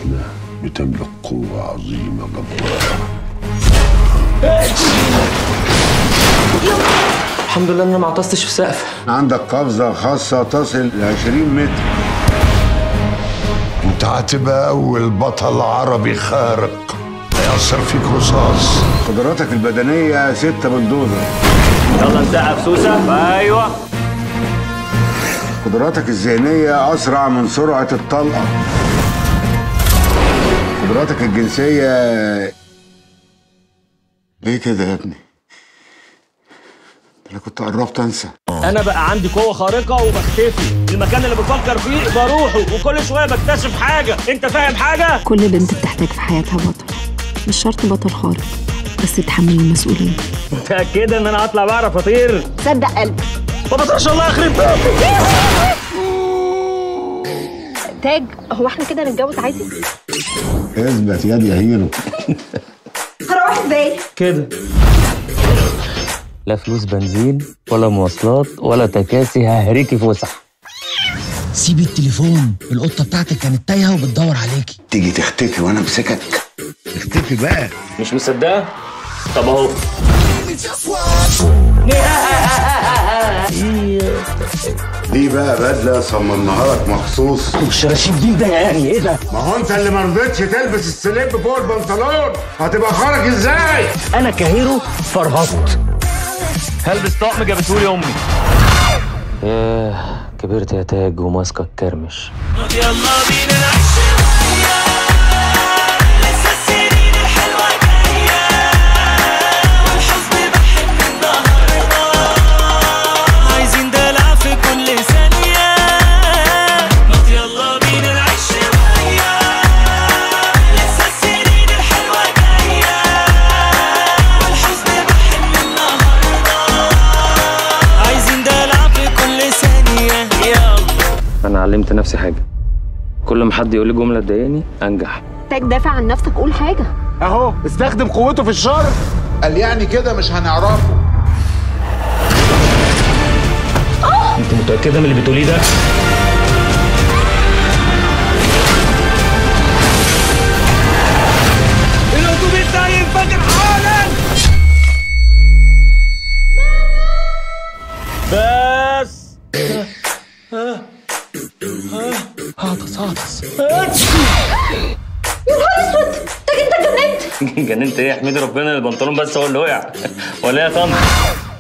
مهنة بتملك قوة عظيمة جبارة الحمد لله ان انا ما عطستش في سقف عندك قفزة خاصة تصل ل 20 متر انت هتبقى أول بطل عربي خارق هيأثر فيك رصاص قدراتك البدنية ستة بلدوزر يلا نسقف سوسه ايوه قدراتك الذهنية أسرع من سرعة الطلقة قدراتك الجنسية ليه كده يا ابني؟ أنا كنت قربت أنسى انا بقى عندي قوه خارقه وبختفي المكان اللي بفكر فيه بروحه وكل شويه بكتشف حاجه انت فاهم حاجه كل بنت بتحتاج في حياتها بطل مش شرط بطل خارق بس تحمل المسؤولية متاكده ان انا هطلع بعرف اطير صدق قلبك ما بطيرش الله يخرب بيتك تاج هو احنا كده نتجوز عادي؟ اثبت يد يا هيرو هروح ازاي؟ كده لا فلوس بنزين ولا مواصلات ولا تكاسي ههريكي فسح سيبي التليفون القطة بتاعتك كانت تايهة وبتدور عليكي تيجي تختفي وأنا أمسكك اختفي بقى مش مصدقه طب اهو دي بقى بدلة صممناها لك مخصوص والشراشيب دي ده يعني ايه ده ما هو أنت اللي ما رضيتش تلبس السليب فوق البنطلون هتبقى خارج إزاي؟ انا كهيرو فرهطت هلبس طقم جابتهولي امي ياه كبرت يا تاج وماسكه الكرمش يلا بينا نعيش شوية لسه السنين الحلوة جاية والحزن بحن النهاردة عايزين دلع في كل ثانية ما يلا بينا نعيش شوية لسه السنين الحلوة جاية والحزن بحن النهاردة عايزين دلع في كل ثانية يلا انا علمت نفسي حاجه كل ما حد يقول لي جمله تضايقني انجح تاج دافع عن نفسك قول حاجة أهو استخدم قوته في الشر قال يعني كده مش هنعرفه انت متاكده من اللي بتقوليه ده الاتوبيس ده هينفجر حالا بس هعطس هعطس جننت ايه يا حميد ربنا البنطلون بس هو اللي وقع ولا إيه يا طنط